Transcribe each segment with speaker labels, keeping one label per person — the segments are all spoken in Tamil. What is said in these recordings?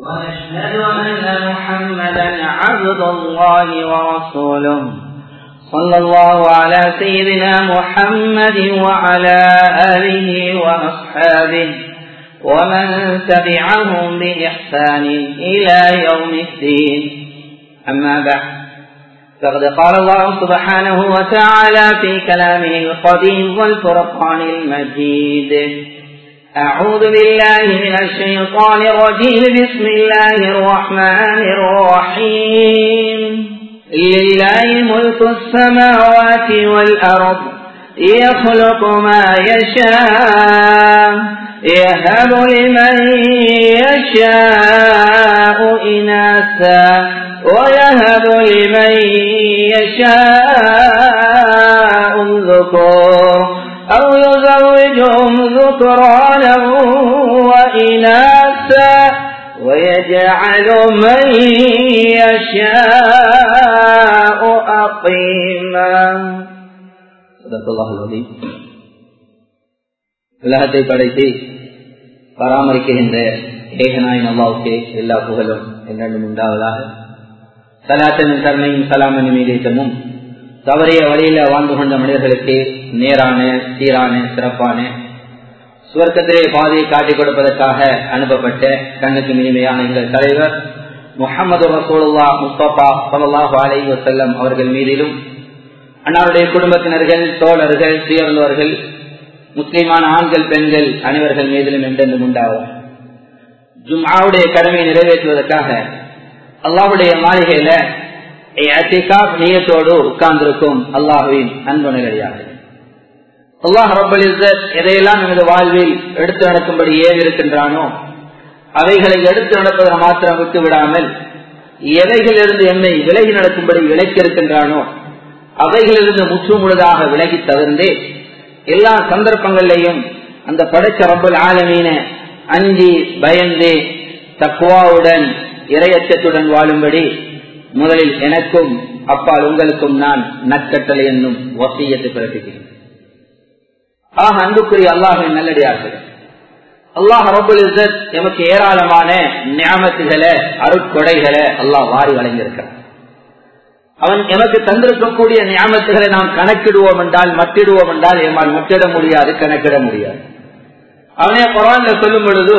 Speaker 1: ونشهد أن محمدا عبد الله ورسوله صلى الله على سيدنا محمد وعلى آله وأصحابه ومن تبعهم بإحسان إلى يوم الدين أما بعد فقد قال الله سبحانه وتعالى في كلامه القديم والفرقان المجيد أعوذ بالله من الشيطان الرجيم بسم الله الرحمن الرحيم لله ملك السماوات والأرض يخلق ما يشاء يهب لمن يشاء إناثا ويهب لمن يشاء الذكور أو يزوجهم ذكرانا وإناثا ويجعل من يشاء أقيما صدق الله العظيم உலகத்தை படைத்து பராமரிக்கின்ற ஏகநாயின் அல்லாவுக்கு எல்லா புகழும் என்னென்னும் உண்டாவதாக சலாத்தனும் கருணையும் சலாமனும் மீதேற்றமும் தவறிய வழியில வாழ்ந்து கொண்ட மனிதர்களுக்கு நேரான சீரான சிறப்பான சுவர்க்கத்திலே பாதையை காட்டிக் கொடுப்பதற்காக அனுப்பப்பட்ட கண்ணுக்கு இனிமையான எங்கள் தலைவர் முகமது ரசூல்லா முஸ்தபா சல்லாஹ் அலை வசல்லம் அவர்கள் மீதிலும் அன்னாருடைய குடும்பத்தினர்கள் தோழர்கள் சுயர்ந்தவர்கள் முஸ்லிமான ஆண்கள் பெண்கள் அனைவர்கள் மீதிலும் என்றென்றும் உண்டாகும் ஜும்ஆவுடைய கடமையை நிறைவேற்றுவதற்காக அல்லாவுடைய மாளிகையில நீயத்தோடு உட்கார்ந்திருக்கும் அல்லாஹுவின் அன்பு நிலையாக அல்லாஹ் ரபல் எதையெல்லாம் நமது வாழ்வில் எடுத்து நடக்கும்படி ஏன் இருக்கின்றானோ அவைகளை எடுத்து நடப்பதை மாத்திரம் விட்டு விடாமல் எவைகளிலிருந்து என்னை விலகி நடக்கும்படி விலக்கி இருக்கின்றானோ அவைகளிலிருந்து முற்று முழுதாக விலகி தவிர்ந்தே எல்லா சந்தர்ப்பங்களிலையும் அந்த படைச்ச ரப்பல் ஆலமீன அஞ்சி பயந்து தக்குவாவுடன் இரையச்சத்துடன் வாழும்படி முதலில் எனக்கும் அப்பால் உங்களுக்கும் நான் நற்கட்டளை என்னும் வசியத்தை பிறப்பிக்கிறேன் ஆக அன்புக்குரிய அல்லாஹின் நல்லடியார்கள் அல்லாஹ் ரபுல் இசத் எமக்கு ஏராளமான ஞாபகத்துகளை அருட்கொடைகளை அல்லாஹ் வாரி வழங்கியிருக்கிறார் அவன் எமக்கு தந்திருக்கக்கூடிய ஞாபகத்துகளை நாம் கணக்கிடுவோம் என்றால் மட்டிடுவோம் என்றால் எம்மால் முட்டிட முடியாது கணக்கிட முடியாது அவனே குரான்ல சொல்லும் பொழுது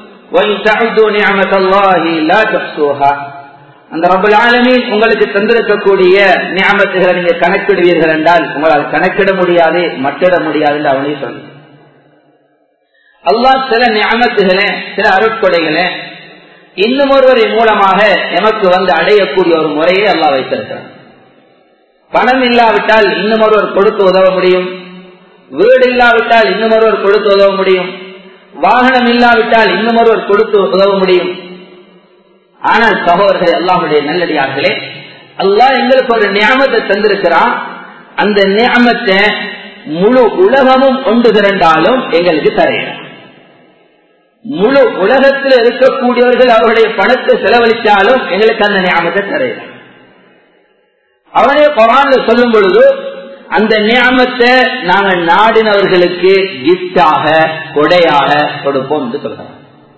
Speaker 1: அந்த ரபுல் ஆலமீன் உங்களுக்கு தந்திருக்கக்கூடிய ஞாபகத்துகளை நீங்க கணக்கிடுவீர்கள் என்றால் உங்களால் கணக்கிட முடியாது மட்டிட முடியாது என்று அவனே சொல்லு அல்லாஹ் சில ஞாபகத்துகளை சில அருட்கொடைகளை இன்னும் ஒருவரின் மூலமாக எமக்கு வந்து அடையக்கூடிய ஒரு முறையை அல்லாஹ் வைத்திருக்கிறார் பணம் இல்லாவிட்டால் இன்னும் ஒருவர் கொடுத்து உதவ முடியும் வீடு இல்லாவிட்டால் இன்னும் ஒருவர் கொடுத்து உதவ முடியும் வாகனம் இல்லாவிட்டால் இன்னும் ஒருவர் கொடுத்து உதவ முடியும் ஆனால் சகோதரர்கள் அல்லாஹுடைய நல்லடியார்களே அல்லாஹ் எங்களுக்கு ஒரு நியமத்தை தந்திருக்கிறான் அந்த நியமத்தை முழு உலகமும் கொண்டு திரண்டாலும் எங்களுக்கு தரையிடும் முழு உலகத்தில் இருக்கக்கூடியவர்கள் அவருடைய பணத்தை செலவழித்தாலும் எங்களுக்கு அந்த நியமத்தை தரையிடும் அவனே குரான்ல சொல்லும் பொழுது அந்த நியமத்தை நாங்கள் நாடினவர்களுக்கு கிஃப்டாக கொடையாக கொடுப்போம் என்று சொல்றாங்க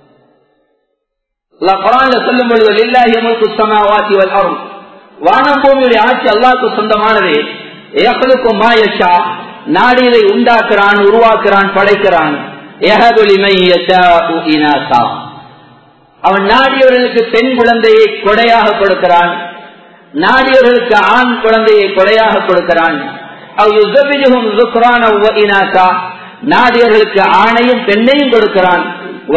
Speaker 1: சொல்லும் பொழுது வானம் பூமியுடைய ஆட்சி அல்லாவுக்கு சொந்தமானது ஏகலுக்கும் மாயஷா நாடியதை உண்டாக்குறான் உருவாக்குறான் படைக்கிறான் அவன் நாடியவர்களுக்கு பெண் குழந்தையை கொடையாக கொடுக்கிறான் நாடியவர்களுக்கு ஆண் குழந்தையை கொடையாக கொடுக்கிறான் நாடியவர்களுக்கு ஆணையும் பெண்ணையும் கொடுக்கிறான்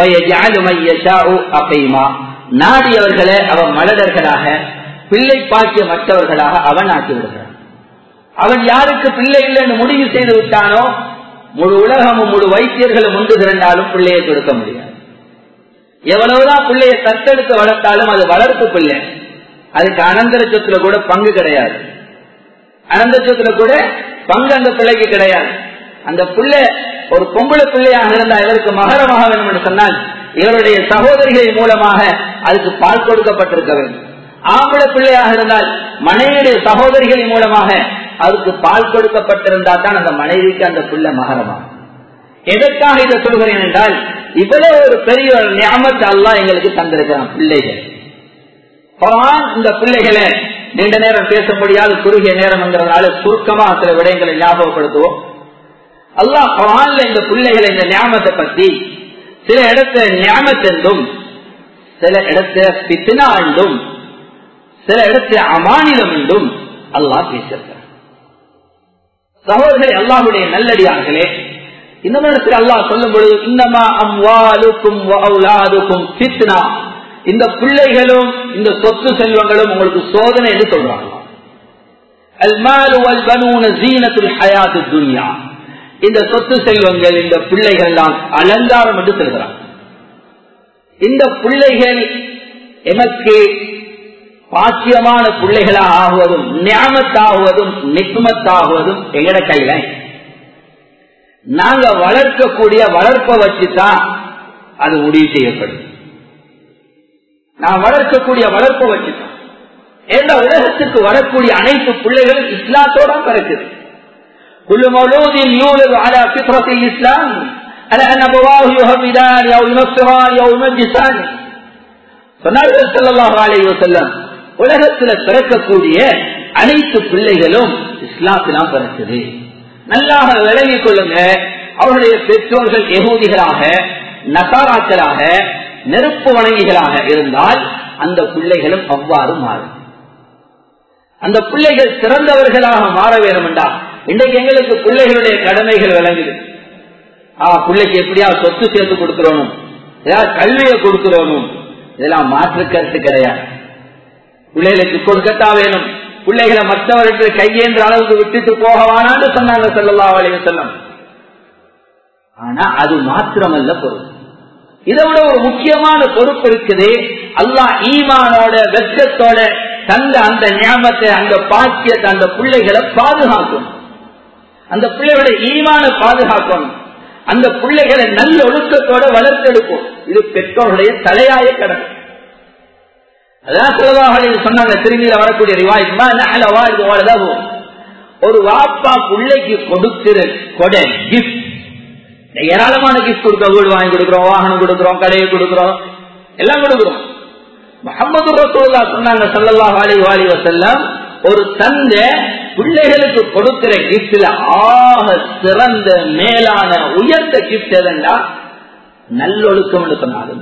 Speaker 1: நாடியவர்களை அவன் மலடர்களாக பிள்ளை பாக்கிய மற்றவர்களாக அவன் ஆக்கி விடுகிறான் அவன் யாருக்கு பிள்ளை இல்லைன்னு முடிவு செய்து விட்டானோ முழு உலகமும் முழு வைத்தியர்களும் ஒன்று திரண்டாலும் பிள்ளையை கொடுக்க முடியாது எவ்வளவுதான் பிள்ளையை தத்தெடுத்து வளர்த்தாலும் அது வளர்ப்பு பிள்ளை அதுக்கு அனந்தர சொத்துல கூட பங்கு கிடையாது அனந்த சொத்துல கூட பங்கு அந்த பிள்ளைக்கு கிடையாது அந்த பிள்ளை ஒரு பொம்பளை பிள்ளையாக இருந்தால் இதற்கு மகரமாக வேண்டும் என்று சொன்னால் இவருடைய சகோதரிகளின் மூலமாக அதுக்கு பால் கொடுக்கப்பட்டிருக்க வேண்டும் ஆம்பளை பிள்ளையாக இருந்தால் மனைவியுடைய சகோதரிகளின் மூலமாக அதுக்கு பால் கொடுக்கப்பட்டிருந்தா தான் அந்த மனைவிக்கு அந்த பிள்ளை மகரமாகும் எதற்காக இதை சொல்கிறேன் என்றால் இவ்வளவு ஒரு பெரிய ஒரு ஞாபகத்தை அல்லா எங்களுக்கு தந்திருக்கிறான் பிள்ளைகள் குரான் இந்த பிள்ளைகளை நீண்ட நேரம் பேச முடியாது குறுகிய நேரம்ங்கிறதுனால சுருக்கமா சில விடயங்களை ஞாபகப்படுத்துவோம் அல்லாஹ் குரான்ல இந்த பிள்ளைகளை இந்த ஞாபகத்தை பத்தி சில இடத்துல ஞாபகத்தென்றும் சில இடத்துல பித்தினா என்றும் சில இடத்துல அமானிதம் என்றும் அல்லாஹ் பேசியிருக்கிறார் சகோதரரை அல்லாஹுடைய நல்லடியார்களே இந்த நேரத்தில் அல்லாஹ் சொல்லும் பொழுது இன்னமா அம்வாலுக்கும் வஅவுலாதுக்கும் ஃபித்னா இந்த பிள்ளைகளும் இந்த சொத்து செல்வங்களும் உங்களுக்கு சோதனை என்று சொல்றாங்க அல்மாலு வல் பனூன ஜீனத்துல் ஹயாத்து துன்யா இந்த சொத்து செல்வங்கள் இந்த பிள்ளைகள் எல்லாம் அலங்காரம் என்று சொல்கிறார் இந்த பிள்ளைகள் எனக்கு பாக்கியமான பிள்ளைகளாக ஆகுவதும் ஞாபகத்தாகுவதும் நிக்குமத்தாகுவதும் எங்கட கையில நாங்க வளர்க்கக்கூடிய வளர்ப்பை வச்சுதான் அது முடிவு செய்யப்படும் நான் வளர்க்கக்கூடிய வளர்ப்பை வச்சுதான் எந்த உலகத்துக்கு வரக்கூடிய அனைத்து பிள்ளைகளும் இஸ்லாத்தோட பிறக்குது كل مولود يولد على فطرة الإسلام على أن أبواه يهودان أو ينصران أو يمجسان சொன்னார்கள் ஸல்லல்லாஹு அலைஹி வஸல்லம் உலகத்துல பிறக்கக்கூடிய அனைத்து பிள்ளைகளும் இஸ்லாத்திலாம் பிறக்குது நல்லாக விளங்கிக் கொள்ளுங்க அவருடைய பெற்றோர்கள் எகூதிகளாக நசாராக்களாக நெருப்பு வணங்கிகளாக இருந்தால் அந்த பிள்ளைகளும் அவ்வாறு மாறும் அந்த பிள்ளைகள் சிறந்தவர்களாக மாற வேண்டும் என்றால் இன்றைக்கு எங்களுக்கு பிள்ளைகளுடைய கடமைகள் விளங்குது ஆ பிள்ளைக்கு எப்படியா சொத்து சேர்த்து கொடுக்கிறோம் ஏதாவது கல்வியை கொடுக்கிறோம் இதெல்லாம் மாற்று கருத்து கிடையாது பிள்ளைகளுக்கு கொடுக்கத்தா வேணும் பிள்ளைகளை மற்றவர்களுக்கு கையேன்ற அளவுக்கு விட்டுட்டு போகவானான்னு சொன்னாங்க செல்லல்லா வழிவு செல்லம் ஆனா அது மாத்திரமல்ல பொருள் இதை விட ஒரு முக்கியமான பொறுப்பு இருக்குது அல்லாஹ் ஈமானோட வெற்றத்தோட தந்த அந்த ஞாபகத்தை அந்த பாக்கியத்தை அந்த பிள்ளைகளை பாதுகாக்கணும் அந்த பிள்ளைகளுடைய ஈமான பாதுகாக்கணும் அந்த பிள்ளைகளை நல்ல ஒழுக்கத்தோட வளர்த்தெடுக்கும் இது பெற்றோர்களுடைய தலையாய கடமை அதான் சிலவாக சொன்னாங்க திரும்பியில வரக்கூடிய ரிவாய்க்கு ஒரு வாப்பா பிள்ளைக்கு கொடுக்கிற கொடை கிஃப்ட் ஏராளமான கிஃப்ட் கொடுக்க வீடு வாங்கி கொடுக்கிறோம் வாகனம் கொடுக்கிறோம் கடையை கொடுக்கிறோம் எல்லாம் கொடுக்கிறோம் முகமது ரசூல்லா சொன்னாங்க சல்லல்லாஹ் அலி வாலி வசல்லம் ஒரு தந்தை பிள்ளைகளுக்கு கொடுக்கிற கிஃப்ட்ல ஆக சிறந்த மேலான உயர்ந்த கிஃப்ட் எதண்டா நல்லொழுக்கம் என்று சொன்னாலும்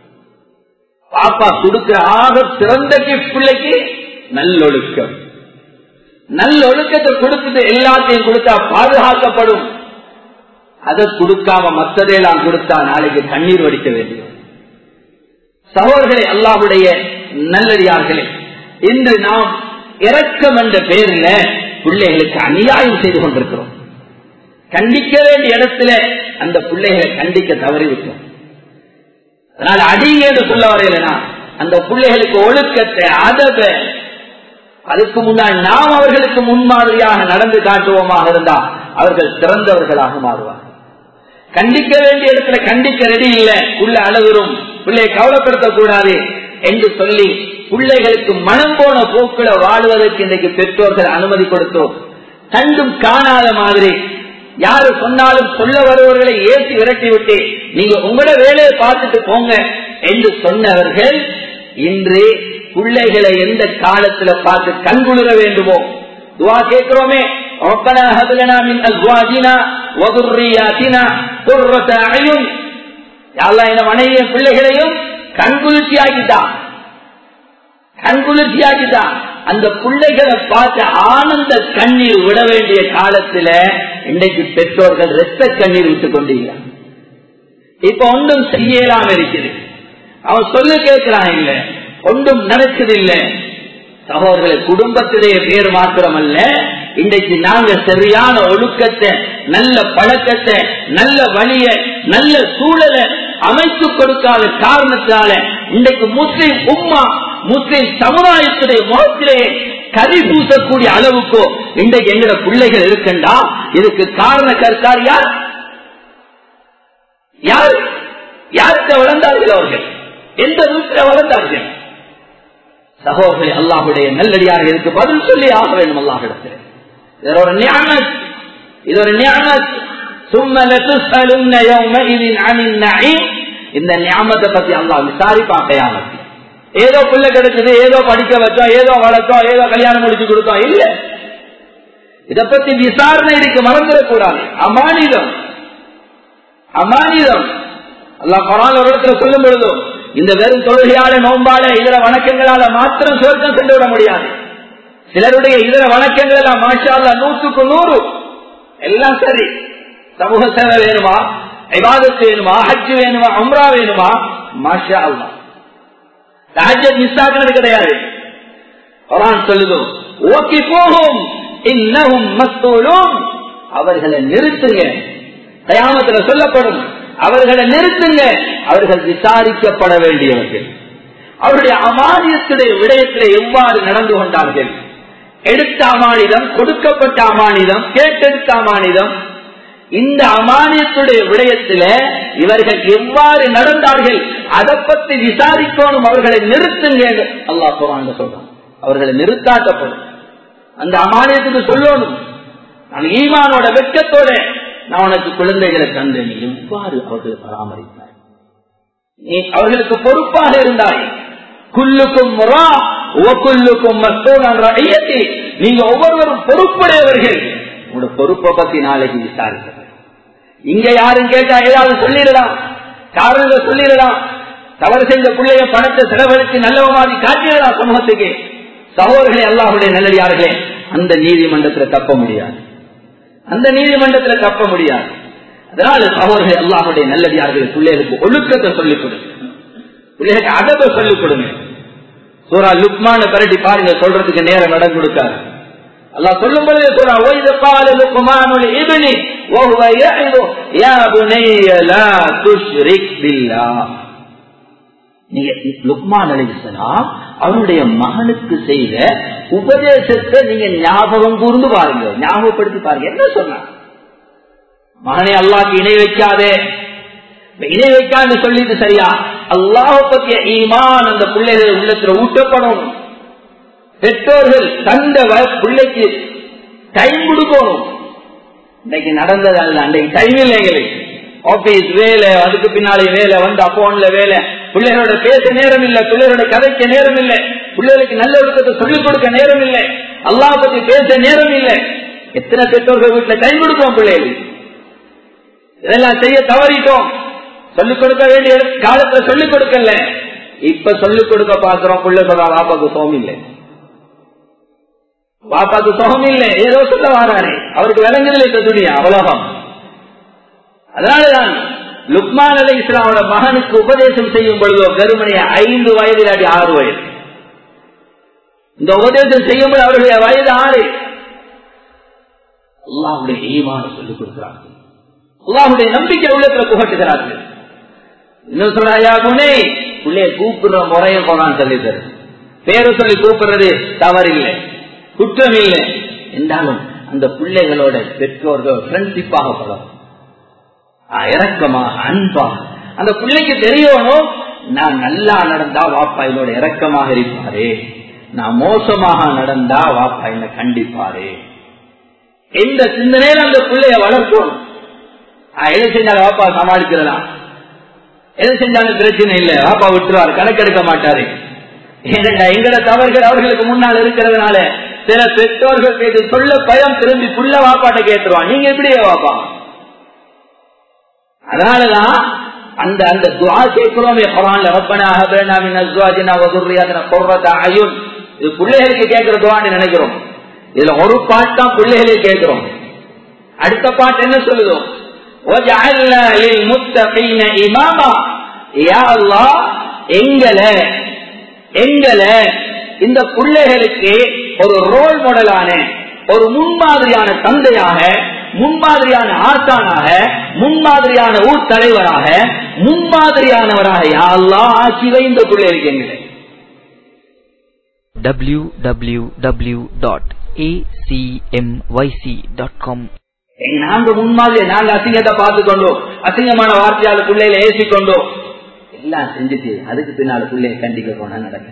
Speaker 1: பாப்பா கொடுக்கிற ஆக சிறந்த கிஃப்ட் பிள்ளைக்கு நல்லொழுக்கம் நல்லொழுக்கத்தை கொடுத்துட்டு எல்லாத்தையும் கொடுத்தா பாதுகாக்கப்படும் அதை கொடுக்காம மற்றதையெல்லாம் கொடுத்தா நாளைக்கு கண்ணீர் வடிக்க வேண்டியது சகோதரர்களே அல்லாவுடைய நல்லடியார்களே இன்று நாம் இறக்கம் என்ற பெயரில் பிள்ளைகளுக்கு அநியாயம் செய்து கொண்டிருக்கிறோம் கண்டிக்க வேண்டிய இடத்துல அந்த பிள்ளைகளை கண்டிக்க தவறிவிட்டோம் அதனால் அடியேன்னு சொல்ல வரையிலனா அந்த பிள்ளைகளுக்கு ஒழுக்கத்தை அதப அதுக்கு முன்னால் நாம் அவர்களுக்கு முன்மாதிரியாக நடந்து காட்டுவோமாக இருந்தால் அவர்கள் சிறந்தவர்களாக மாறுவார் கண்டிக்க வேண்டிய இடத்துல கண்டிக்க ரெடி இல்லை உள்ள அழகுறும் பிள்ளையை கவலைப்படுத்தக் கூடாது என்று சொல்லி பிள்ளைகளுக்கு மனம் போன போக்குல வாழ்வதற்கு இன்றைக்கு பெற்றோர்கள் அனுமதி கொடுத்தோம் கண்டும் காணாத மாதிரி யாரு சொன்னாலும் சொல்ல வருவர்களை ஏற்றி விரட்டி விட்டு நீங்க உங்களோட வேலையை பார்த்துட்டு போங்க என்று சொன்னவர்கள் இன்று பிள்ளைகளை எந்த காலத்துல பார்த்து கண்குளிர வேண்டுமோ துவா கேட்கிறோமே ربنا هب لنا من ازواجنا وذرياتنا قرة اعين يا الله என் மனைவிய பிள்ளைகளையும் கண்குளிர்ச்சி ஆக்கிட்டான் கண்குளிர்ச்சி ஆக்கிட்டான் அந்த பிள்ளைகளை பார்த்து ஆனந்த கண்ணீர் விட வேண்டிய காலத்துல இன்றைக்கு பெற்றோர்கள் ரத்த கண்ணீர் விட்டுக் கொண்டீர்கள் இப்ப ஒன்றும் செய்யலாம இருக்குது அவன் சொல்லு கேட்கிறான் இல்ல ஒன்றும் நடக்குது இல்ல சகோதரர்களை குடும்பத்திலேயே பேர் மாத்திரம் அல்ல இன்றைக்கு நாங்க சரியான ஒழுக்கத்தை நல்ல பழக்கத்தை நல்ல வழிய நல்ல சூழலை அமைத்து கொடுக்காத காரணத்தினால இன்றைக்கு முஸ்லிம் உம்மா முஸ்லிம் சமுதாயத்துடைய முகத்திலே கறி பூசக்கூடிய அளவுக்கு இன்றைக்கு எங்கட பிள்ளைகள் இருக்கண்டா இதுக்கு காரண கருத்தார் யார் யார் யார்கிட்ட வளர்ந்தார்கள் அவர்கள் எந்த வீட்டில் வளர்ந்தார்கள் சகோதரி அல்லாஹுடைய நல்லடியாக இதுக்கு பதில் சொல்லி ஆக வேண்டும் அல்லாஹிடத்தில் இது ஒரு ஞானத் இது ஒரு ஞானத் இந்த ஞாபகத்தை பத்தி அல்லாஹ் விசாரிப்பான் கயாமத்தி ஏதோ பிள்ளை கிடைச்சது ஏதோ படிக்க வச்சோம் ஏதோ வளர்த்தோம் ஏதோ கல்யாணம் முடிச்சு கொடுத்தோம் இல்ல இத பத்தி விசாரணை இருக்கு மறந்துடக்கூடாது அமானிதம் அமானிதம் அல்லாஹ் பரவாயில்ல ஒரு இடத்துல சொல்லும் பொழுதும் இந்த வெறும் தொழுகையால நோம்பால இதர வணக்கங்களால மாத்திரம் சுவர்க்கம் சென்று விட முடியாது சிலருடைய இதர வணக்கங்கள் எல்லாம் மாஷா நூற்றுக்கு நூறு எல்லாம் சரி சமூக சேவை வேணுமா விவாதத்து வேணுமா ஹஜ் வேணுமா அம்ரா வேணுமா மாஷா அல்லா தாஜத் மிஸ் ஆகிறது கிடையாது குரான் சொல்லுதும் ஓகே போகும் இன்னும் மத்தோலும் அவர்களை நிறுத்துங்க கயாமத்தில் சொல்லப்படும் அவர்களை நிறுத்துங்க அவர்கள் விசாரிக்கப்பட வேண்டியவர்கள் அவருடைய அமானியத்துடைய விடயத்தில் எவ்வாறு நடந்து கொண்டார்கள் எடுத்த அமானிதம் கொடுக்கப்பட்ட அமானிதம் கேட்டெடுத்த அமானிதம் இந்த அமானியத்துடைய விடயத்தில இவர்கள் எவ்வாறு நடந்தார்கள் அதை பத்தி விசாரிக்கணும் அவர்களை நிறுத்துங்க அல்லா குரான் சொல்றான் அவர்களை நிறுத்தாட்டப்படும் அந்த அமானியத்துக்கு சொல்லணும் நான் ஈமானோட வெட்கத்தோட நான் உனக்கு குழந்தைகளை தந்த நீ எவ்வாறு அவர்களை பராமரித்தாய் நீ அவர்களுக்கு பொறுப்பாக இருந்தாய் குல்லுக்கும் முறா உவக்குல்லுக்கும் மத்தோனி நீங்க ஒவ்வொருவரும் பொறுப்புடையவர்கள் உங்களோட பொறுப்பை பத்தி நாளைக்கு விசாரிக்க இங்க யாரும் கேட்டா ஏதாவது சொல்லிடலாம் காரணங்கள் சொல்லிடலாம் தவறு செஞ்ச பிள்ளைய பணத்தை செலவழித்து நல்லவ மாதிரி காட்டிடலாம் சமூகத்துக்கு சகோதரர்களே அல்லாஹுடைய நல்லடியார்களே அந்த நீதிமன்றத்தில் தப்ப முடியாது அந்த நீதிமன்றத்தில் தப்ப முடியாது அதனால சகோதரர்கள் அல்லாஹுடைய நல்லடியார்கள் பிள்ளைகளுக்கு ஒழுக்கத்தை சொல்லிக் கொடுங்க பிள்ளைகளுக்கு அதபை சொல்லிக் கொடுங்க சூரா லுக்மான பரட்டி பாருங்க சொல்றதுக்கு நேரம் இடம் கொடுக்காரு அல்லா சொல்லும் பொழுது சூரா ஒய்து பால லுக்மானுல் இப்னி وهو يعظ يا بني لا تشرك بالله நீங்க லுக்மான் அலிஸ்லாம் அவனுடைய மகனுக்கு செய்த உபதேசத்தை நீங்க ஞாபகம் கூர்ந்து பாருங்க ஞாபகப்படுத்தி பாருங்க என்ன சொன்ன மகனை அல்லாக்கு இணை வைக்காதே இணை வைக்கான்னு சொல்லிட்டு சரியா அல்லாஹ பத்திய ஈமான் அந்த பிள்ளைகள் உள்ளத்துல ஊட்டப்படணும் பெற்றோர்கள் தந்த பிள்ளைக்கு டைம் கொடுக்கணும் இன்னைக்கு நடந்தது அல்ல அன்றைக்கு டைம் இல்லை எங்களுக்கு ஆபீஸ் வேலை அதுக்கு பின்னாலே வேலை வந்து அப்போன்ல வேலை பிள்ளைகளோட பேச நேரம் இல்லை பிள்ளைகளோட கதைக்க நேரம் இல்லை பிள்ளைகளுக்கு நல்ல ஒழுக்கத்தை சொல்லிக் கொடுக்க நேரம் இல்லை அல்லா பத்தி பேச நேரம் இல்லை எத்தனை பெற்றோர்கள் வீட்டுல கை கொடுப்போம் பிள்ளைகளுக்கு இதெல்லாம் செய்ய தவறிட்டோம் சொல்லிக் கொடுக்க வேண்டிய காலத்துல சொல்லிக் கொடுக்கல இப்ப சொல்லிக் கொடுக்க பாக்குறோம் பிள்ளை சொல்றா வாப்பாக்கு சோம் இல்லை வாப்பாக்கு சுகம் இல்லை ஏதோ சொல்ல வாரானே அவருக்கு விளங்குதல் இந்த துணியா அவ்வளோகம் அதனாலதான் லுக்மான் அலி இஸ்லாமோட மகனுக்கு உபதேசம் செய்யும் பொழுது வெறுமனைய ஐந்து வயது இல்லாட்டி ஆறு வயது இந்த உபதேசம் செய்யும் பொழுது அவருடைய வயது ஆறு அல்லாவுடைய ஈமான சொல்லிக் கொடுக்கிறார்கள் அல்லாஹுடைய நம்பிக்கை உள்ளத்துல புகட்டுகிறார்கள் இன்னும் சொல்றாயா குணே உள்ளே கூப்பிடுற முறையை போனான்னு சொல்லி தரு பேரு சொல்லி கூப்பிடுறது தவறில்லை குற்றம் இல்லை என்றாலும் அந்த பிள்ளைகளோட பெற்றோர்கள் ஃப்ரெண்ட்ஷிப்பாக பழகும் இறக்கமாக அன்பாக அந்த பிள்ளைக்கு தெரியணும் நான் நல்லா நடந்தா வாப்பா என்னோட இறக்கமாக இருப்பாரு நான் மோசமாக நடந்தா வாப்பா என்ன கண்டிப்பாரு எந்த சிந்தனையில அந்த பிள்ளைய வளர்க்கணும் எது செஞ்சாலும் வாப்பா சமாளிக்கிறலாம் எது செஞ்சாலும் பிரச்சனை இல்லை வாப்பா விட்டுருவாரு கணக்கெடுக்க மாட்டாரு ஏனென்றா எங்கட தவறுகள் அவர்களுக்கு முன்னால் இருக்கிறதுனால சில பெற்றோர்கள் கேட்டு சொல்ல பயம் திரும்பி புள்ள வாப்பாட்ட கேட்டுருவான் நீங்க எப்படியே வாப்பா அதனாலதான் அந்த அந்த துவா கேட்கிறோமே குரான்ல ரப்பனா ஹபனா மின் அஸ்வாஜினா வதுர்ரியாத்தினா குர்ரத அயுன் இது பிள்ளைகளுக்கு கேட்கிற துவான்னு நினைக்கிறோம் இதுல ஒரு பாட்டு தான் பிள்ளைகளுக்கு கேட்கிறோம் அடுத்த பாட்டு என்ன சொல்லுதோம் وَجَعَلْنَا لِلْمُتَّقِينَ إِمَامًا يا الله எங்களை எங்களை இந்த பிள்ளைகளுக்கு ஒரு ரோல் மாடலான ஒரு முன்மாதிரியான தந்தையாக முன்மாதிரியான ஆசானாக முன்மாதிரியான ஊர் தலைவராக முன்மாதிரியானவராக யாரெல்லாம் ஆட்சி இந்த பிள்ளைகளுக்கு எங்களை
Speaker 2: www.acmyc.com
Speaker 1: நாங்க முன்மாதிரி நாங்க அசிங்கத்தை பார்த்து கொண்டோம் அசிங்கமான வார்த்தையால பிள்ளைகளை ஏசிக்கொண்டோம் எல்லாம் செஞ்சுட்டு அதுக்கு பின்னால பிள்ளைய கண்டிக்க போனா நடக்க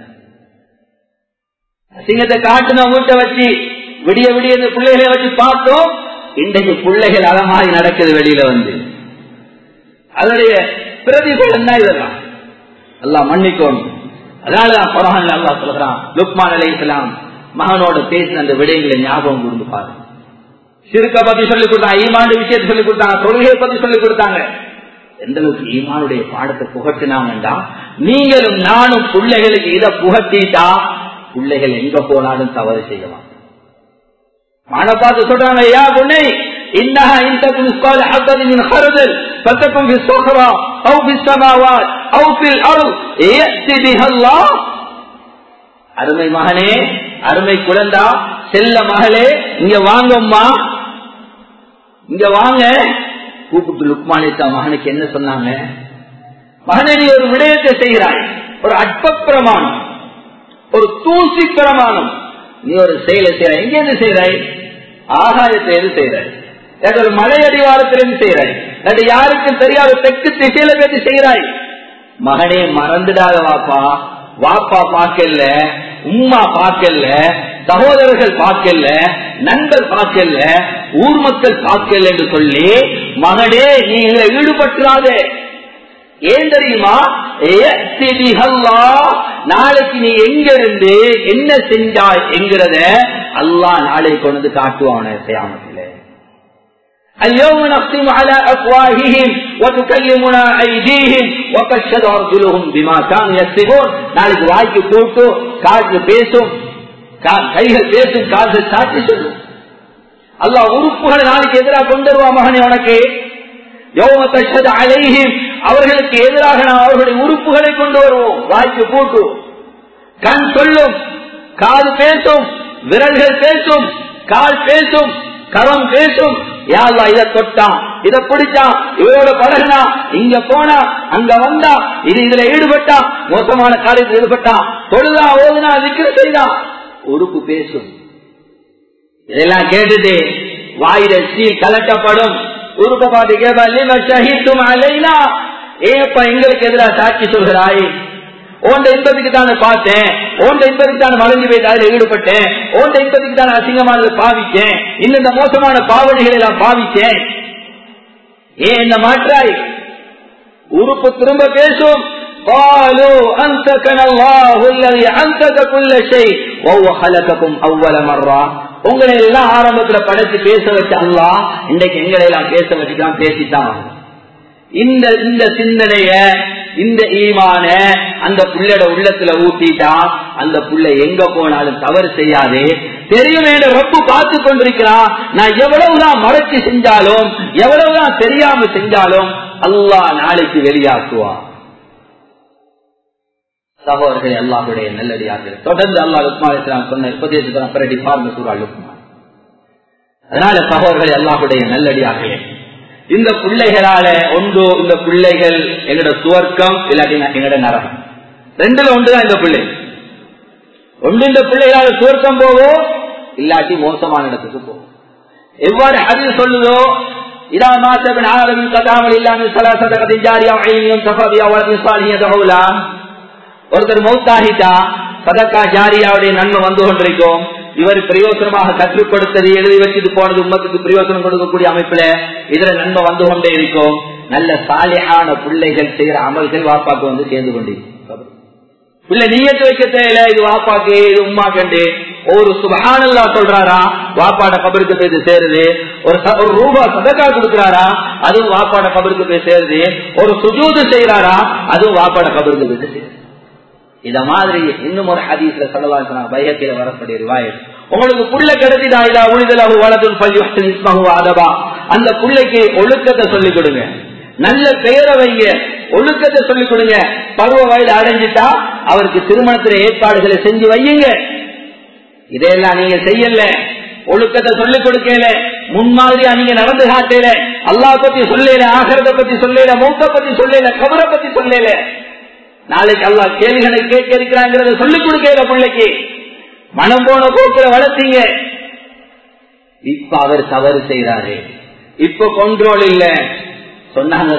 Speaker 1: அசிங்கத்தை காட்டுன வீட்டை வச்சு விடிய விடிய இந்த பிள்ளைகளை வச்சு பார்த்தோம் இன்றைக்கு பிள்ளைகள் அறமாய் நடக்குது வெளியில வந்து அதனுடைய பிரதிபலன் தான் இதெல்லாம் எல்லாம் மன்னிக்கணும் அதனாலதான் குரான் அல்லா சொல்கிறான் லுக்மான் அலை இஸ்லாம் மகனோட பேசின அந்த விடயங்களை ஞாபகம் கூர்ந்து பாரு சிறுக்க பத்தி சொல்லி கொடுத்தாங்க ஈமாண்டு விஷயத்தை சொல்லி கொடுத்தாங்க தொழுகையை பத்தி சொல்லி கொடுத்தாங்க எந்த அளவுக்கு ஈமானுடைய பாடத்தை புகட்டினாங்கண்டா நீங்களும் நானும் பிள்ளைகளுக்கு இதை புகட்டிட்டா பிள்ளைகள் எங்க போனாலும் தவறு செய்யலாம் மான பார்த்து சொல்றாங்க யா பொண்ணை إنها إن تكن مثقال حبة من خردل فتكن في الصخرة أو في السماوات أو في الأرض يأتي بها الله அருமை மகனே அருமை குழந்தா செல்ல மகளே இங்க வாங்கம்மா இங்க வாங்க கூப்பிட்டு லுக்மானித்தா மகனுக்கு என்ன சொன்னாங்க மகனை நீ ஒரு விடயத்தை செய்கிறாய் ஒரு அற்ப பிரமாணம் ஒரு தூசி பிரமாணம் நீ ஒரு செயலை செய்யறாய் எங்க இருந்து செய்யறாய் ஆகாயத்திலிருந்து செய்யறாய் ஒரு மலை அடிவாரத்திலிருந்து செய்யறாய் அது யாருக்கும் தெரியாத தெற்கு திசையில பேசி செய்யறாய் மகனே மறந்துடாத வாப்பா வாப்பா பார்க்கல உம்மா பார்க்கல சகோதரர்கள் பார்க்கல நண்பர் பார்க்கல ஊர் மக்கள் பார்க்கல என்று சொல்லி மகனே நீ இதுல ஈடுபட்டுறாதே ஏன் தெரியுமா நாளைக்கு நீ எங்க இருந்து என்ன செஞ்சாய் என்கிறத அல்லா நாளைக்கு கொண்டு வந்து காட்டுவான செய்யாமத்தில் اليوم نختم على أفواههم وتكلمنا أيديهم وتشهد أرجلهم بما كانوا يكسبون நாளைக்கு வாய்க்கு போட்டு காது பேசும் கைகள் பேசும் கால்கள் சாட்சி சொல்லும் அல்லாஹ் உறுப்புகளை நாளைக்கு எதிராக கொண்டு வருவா மகனே உனக்கு அலைஹிம் அவர்களுக்கு எதிராக நாம் அவர்களுடைய உறுப்புகளை கொண்டு வருவோம் வாய்க்கு போட்டு கண் சொல்லும் காது பேசும் விரல்கள் பேசும் கால் பேசும் கரம் பேசும் யாழ்லா இதை தொட்டான் இதை பிடிச்சான் இவரோட பழகினா இங்க போனா அங்க வந்தா இது இதுல ஈடுபட்டா மோசமான காரியத்தில் ஈடுபட்டான் தொழுதா ஓதுனா விக்கிர செய்தான் உறுப்பு பேசும் இதெல்லாம் கேட்டுட்டு வாயில சீல் கலட்டப்படும் உறுப்ப பார்த்து கேட்பா அலைனா ஏப்பா எங்களுக்கு எதிராக சாட்சி சொல்கிறாய் ஓண்ட இன்பத்துக்கு தானே பார்த்தேன் ஓண்ட இன்பத்துக்கு தானே மறைஞ்சு போய் அதில் ஈடுபட்டேன் ஓண்ட இன்பத்துக்கு தானே அசிங்கமானதை பாவிச்சேன் இன்னும் இந்த மோசமான பாவனைகளை நான் பாவிச்சேன் ஏன் என்ன மாற்றாய் உறுப்பு திரும்ப பேசும் قالوا أنتكنا الله الذي أنتك كل شيء وهو خلقكم أول مرة உங்களை எல்லாம் ஆரம்பத்துல படைச்சு பேச வச்ச அல்லா இன்றைக்கு எங்களை எல்லாம் பேச வச்சுதான் பேசித்தான் இந்த இந்த சிந்தனைய இந்த ஈமான அந்த புள்ளோட உள்ளத்துல ஊட்டிட்டா அந்த புள்ள எங்க போனாலும் தவறு செய்யாது தெரியும் என்ற ரப்பு பார்த்து கொண்டிருக்கிறான் நான் எவ்வளவுதான் மறைச்சு செஞ்சாலும் எவ்வளவுதான் தெரியாம செஞ்சாலும் அல்லாஹ் நாளைக்கு வெளியாக்குவான் சகோதரர்கள் அல்லாஹுடைய நல்லடியார்கள் தொடர்ந்து அல்லா லுக்மா இஸ்லாம் சொன்ன உபதேசத்தை பிரடி பார்ந்த சூறா லுக்மா அதனால சகோதரர்கள் அல்லாஹுடைய நல்லடியார்களே இந்த பிள்ளைகளால ஒன்று இந்த பிள்ளைகள் எங்களோட சுவர்க்கம் இல்லாட்டி எங்களோட நரகம் ரெண்டுல ஒன்றுதான் இந்த பிள்ளை ஒன்று இந்த பிள்ளைகளால சுவர்க்கம் போவோம் இல்லாட்டி மோசமான இடத்துக்கு போவோம் எவ்வாறு அது சொல்லுதோ இதா மாசபின் ஆரம்பின் கதாமல் இல்லாமல் சலாசதகத்தின் ஜாரியா சஃபதியா வளர்ந்து சாலியா ஒருத்தர் மௌத்தாகிட்டா சதக்கா ஜாரியாவுடைய நன்மை வந்து கொண்டிருக்கும் இவர் பிரயோசனமாக கற்றுக் கொடுத்தது எழுதி வச்சுட்டு போனது உம்மத்துக்கு பிரயோசனம் கொடுக்கக்கூடிய அமைப்புல இதுல நன்மை வந்து கொண்டே இருக்கும் நல்ல சாலியான பிள்ளைகள் செய்யற அமல்கள் வாப்பாக்கு வந்து சேர்ந்து கொண்டிருக்கும் பிள்ளை நீயத்து வைக்க தேவையில்ல இது வாப்பாக்கு இது உமா கண்டு ஒரு சுபகானல்லா சொல்றாரா வாப்பாட கபருக்கு போய் சேருது ஒரு ஒரு ரூபா சதக்கா கொடுக்கிறாரா அதுவும் வாப்பாட கபருக்கு போய் சேருது ஒரு சுஜூது செய்யறாரா அதுவும் வாப்பாட கபருக்கு போய் சேருது இத மாதிரி இன்னும் ஒரு ஹதீஸ்ல சொல்லலாம் பையத்தில வரக்கூடிய ரிவாயத் உங்களுக்கு புள்ள கிடைச்சிதா இதா உளிதலாக வலதும் பள்ளி அதபா அந்த புள்ளைக்கு ஒழுக்கத்தை சொல்லிக் கொடுங்க நல்ல பெயரை வைங்க ஒழுக்கத்தை சொல்லிக் கொடுங்க பருவ வயது அடைஞ்சிட்டா அவருக்கு திருமணத்துல ஏற்பாடுகளை செஞ்சு வையுங்க இதையெல்லாம் நீங்க செய்யல ஒழுக்கத்தை சொல்லிக் கொடுக்கல முன்மாதிரியா நீங்க நடந்து காட்டல அல்லா பத்தி சொல்லல ஆகரத்தை பத்தி சொல்லல மூத்த பத்தி சொல்லல கபரை பத்தி சொல்லல நாளைக்கு அல்லா கேள்விகளை கேட்க இருக்கிறாங்கிறத சொல்லிக் கொடுக்கல பிள்ளைக்கு மனம் போன போக்குல வளர்த்தீங்க இப்ப அவர் தவறு செய்யறாரு இப்ப கொண்ட்ரோல் இல்ல சொன்னாங்க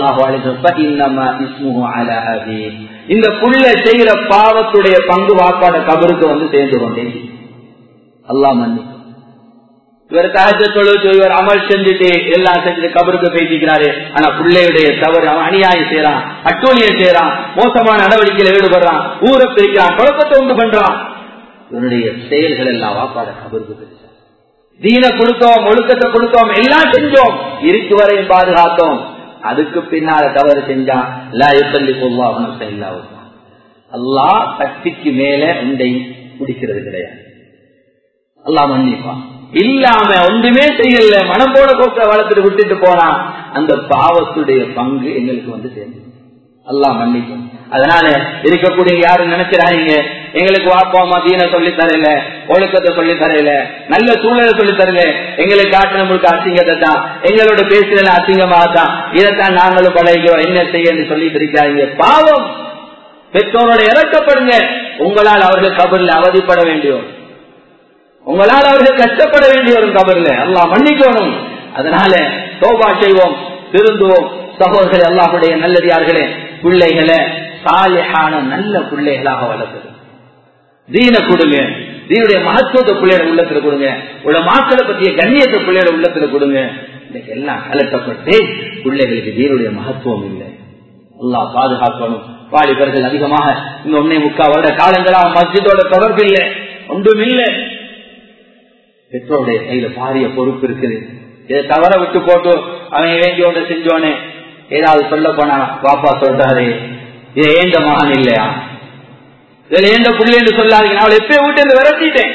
Speaker 1: இந்த புள்ள செய்யற பாவத்துடைய பங்கு வாப்பாட கபருக்கு வந்து சேர்ந்து கொண்டே அல்லா மன்னி இவர் தகஜ தொழுத்து இவர் அமல் செஞ்சுட்டு எல்லாம் செஞ்சுட்டு கபருக்கு பேசிக்கிறாரு ஆனா பிள்ளையுடைய தவறு அவன் அநியாயம் செய்யறான் அட்டூழியம் செய்யறான் மோசமான நடவடிக்கையில ஈடுபடுறான் ஊரை பிரிக்கிறான் குழப்பத்தை உண்டு பண்றான் இவனுடைய செயல்கள் எல்லாம் வாப்பாட கபருக்கு பேசுறான் தீன கொடுத்தோம் ஒழுக்கத்தை கொடுத்தோம் எல்லாம் செஞ்சோம் இருக்கு வரையும் பாதுகாத்தோம் அதுக்கு பின்னால தவறு செஞ்சான் லா யுசல்லி பொதுவாகணும் செய்யலாம் அல்லாஹ் சக்திக்கு மேல உண்டை குடிக்கிறது கிடையாது அல்லாஹ் மன்னிப்பான் இல்லாம ஒன்றுமே செய்யல மனம் போல போக்க வளர்த்துட்டு விட்டுட்டு போனா அந்த பாவத்துடைய பங்கு எங்களுக்கு வந்து சேர்ந்து அல்லாஹ் மன்னிக்கும் அதனால இருக்கக்கூடிய யாரும் நினைக்கிறாங்க எங்களுக்கு வாப்பா தீன சொல்லி தரல ஒழுக்கத்தை சொல்லி தரல நல்ல சூழலை சொல்லி தரல எங்களுக்கு காட்டின முழுக்க அசிங்கத்தை தான் எங்களோட பேசுறதுல அசிங்கமாக தான் இதைத்தான் நாங்களும் பழகிறோம் என்ன செய்ய சொல்லிட்டு இருக்காங்க பாவம் பெற்றோரோட இறக்கப்படுங்க உங்களால் அவர்கள் கபரில் அவதிப்பட வேண்டியோர் உங்களால் அவர்கள் கஷ்டப்பட வேண்டிய ஒரு கபர்ல அல்லாஹ் மன்னிக்கணும் அதனால தோபா செய்வோம் திருந்துவோம் சகோதரர்கள் அல்லாஹுடைய நல்லதியார்களே பிள்ளைகளை சாலையான நல்ல பிள்ளைகளாக வளர்த்தது தீன கொடுங்க தீனுடைய மகத்துவத்தை பிள்ளையோட உள்ளத்துல கொடுங்க உள்ள மாக்களை பற்றிய கண்ணியத்தை பிள்ளையோட உள்ளத்துல கொடுங்க இன்னைக்கு எல்லாம் கலட்டப்பட்டு பிள்ளைகளுக்கு தீனுடைய மகத்துவம் இல்லை அல்லாஹ் பாதுகாக்கணும் வாலிபர்கள் அதிகமாக இந்த ஒன்னே முக்கா வருட காலங்களாக மஸ்ஜிதோட தொடர்பு இல்லை ஒன்றும் இல்லை பெற்றோருடைய கையில பாரிய பொறுப்பு இருக்குது இதை தவற விட்டு போட்டு அவன் வேண்டிய ஒன்றை செஞ்சோனே ஏதாவது சொல்ல போனா பாப்பா சொல்றாரு இது ஏந்த மகன் இல்லையா இதுல ஏந்த புள்ளி என்று சொல்லாதீங்க நான் அவளை எப்பயும் வீட்டு இருந்து விரட்டிட்டேன்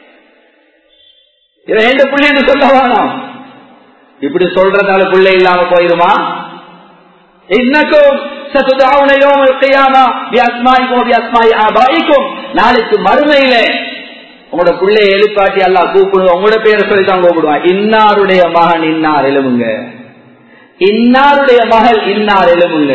Speaker 1: இதை ஏந்த புள்ளி என்று சொல்ல வேணாம் இப்படி சொல்றதால பிள்ளை இல்லாம போயிருமா இன்னக்கும் நாளைக்கு மறுமையில உங்களோட பிள்ளைய எழுப்பாட்டி எல்லாம் கூப்பிடுவோம் உங்களோட பேரை சொல்லி தான் கூப்பிடுவான் இன்னாருடைய மகன் இன்னார் எழுமுங்க இன்னாருடைய மகள் இன்னார் எழுமுங்க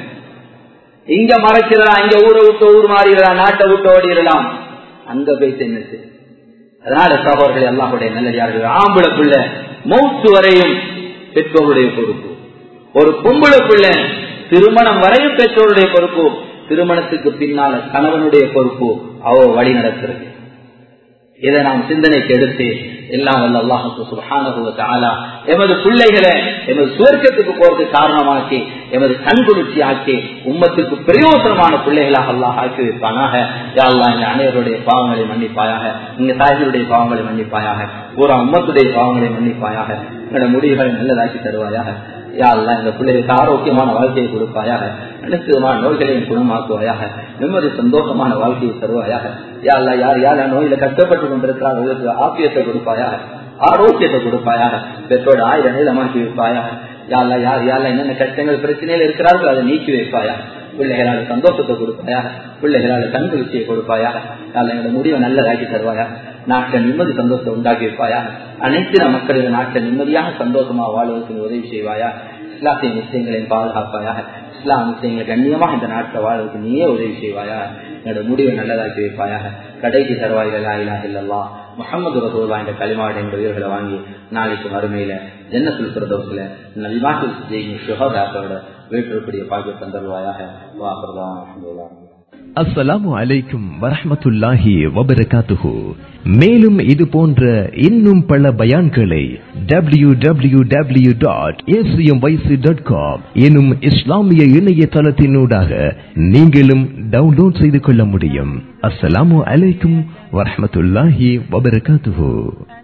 Speaker 1: இங்க மறைச்சிடலாம் இங்க ஊரை விட்டு ஊர் மாறிடலாம் நாட்டை விட்டு ஓடிடலாம் அங்க போய் தின்னுச்சு அதனால சகோதரர்கள் எல்லாருடைய நல்லடியார்கள் ஆம்பளை பிள்ளை மூத்து வரையும் பெற்றோருடைய பொறுப்பு ஒரு பொம்பளை பிள்ளை திருமணம் வரையும் பெற்றோருடைய பொறுப்பு திருமணத்துக்கு பின்னால கணவனுடைய பொறுப்பு அவ வழி நடக்கிறது இதை நாம் சிந்தனைக்கு எடுத்து எல்லாம் வல்ல அல்லாஹு சுபஹானஹுவ எமது பிள்ளைகளை எமது சுவர்க்கத்துக்கு போறதுக்கு காரணமாக்கி எமது கண்குளிர்ச்சி ஆக்கி உம்மத்துக்கு பிரயோசனமான பிள்ளைகளாக அல்லாஹ் ஆக்கி வைப்பானாக யாழ்லா இந்த அனைவருடைய பாவங்களை மன்னிப்பாயாக இங்க தாய்களுடைய பாவங்களை மன்னிப்பாயாக பூரா உம்மத்துடைய பாவங்களை மன்னிப்பாயாக எங்களோட முடிவுகளை நல்லதாக்கி தருவாயாக யாழ்லாம் இந்த பிள்ளைகளுக்கு ஆரோக்கியமான வாழ்க்கையை கொடுப்பாயாக அனைத்துமான நோய்களையும் குணமாக்குவாயாக நிம்மதி சந்தோஷமான வாழ்க்கையை தருவாயாக யாழ்லா யார் யார் நோயில கஷ்டப்பட்டு கொண்டிருக்கிறார் அவர்களுக்கு ஆப்பியத்தை கொடுப்பாயாக ஆரோக்கியத்தை கொடுப்பாயாக பெற்றோட ஆயிரம் நீளமாக்கி வைப்பாயாக யாழ்லா யார் யாரெல்லாம் என்னென்ன கஷ்டங்கள் பிரச்சனைகள் இருக்கிறார்கள் அதை நீக்கி வைப்பாயாக பிள்ளைகளால் சந்தோஷத்தை கொடுப்பாயாக பிள்ளைகளால் கண்குளிர்ச்சியை கொடுப்பாயாக யாழ் எங்களோட முடிவை நல்லதாக்கி தருவாயாக நாட்டை நிம்மதி சந்தோஷத்தை உண்டாக்கி வைப்பாயாக அனைத்து மக்களின் நாட்டை நிம்மதியாக சந்தோஷமாக வாழ்வதற்கு உதவி செய்வாயா இஸ்லாத்திய விஷயங்களையும் பாதுகாப்பாயாக இஸ்லாம் விஷயங்களை கண்ணியமாக இந்த நாட்டை வாழ்வதற்கு நீயே உதவி செய்வாயா என்னோட முடிவை நல்லதாக்கி வைப்பாயாக கடைக்கு தருவாய்களா இல்லா இல்லல்லா முகமது ரசூல்லா என்ற களிமாடு என்ற உயிர்களை வாங்கி நாளைக்கு மறுமையில ஜன்னத்துல் பிரதோசில நல்வாக்கு ஜெயின் சுகதாசோட வீட்டிற்குரிய பாக்கியத்தம் தருவாயாக வாசல்லாம் அஹமதுல்லா
Speaker 2: அஸ்ஸலாமு அலைக்கும் வரஹ்மத்துல்லாஹி வபரகாத்துஹு மேலும் இது போன்ற இன்னும் பல பயான்களை W W W dot dot com எனும் இஸ்லாமிய இணையதளத்தினூடாக நீங்களும் டவுன்லோட் செய்து கொள்ள முடியும் அஸ்ஸலாமு அலைக்கும் வரஹ்மத்துல்லாஹி வபரகாத்துஹு